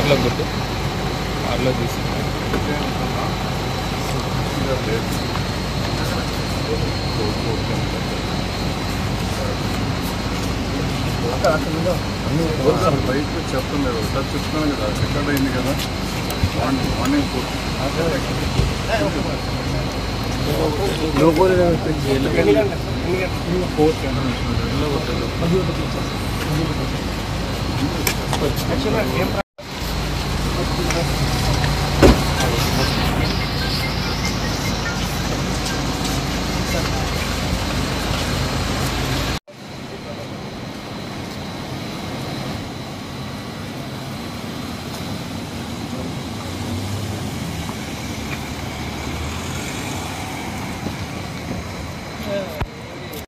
కార్లో కొట్టు కార్లో తీసి బయట చెప్తాను లేదు ఒకసారి చెప్తున్నాను కదా రికార్డ్ అయింది కదా మార్నింగ్ మార్నింగ్ ఆ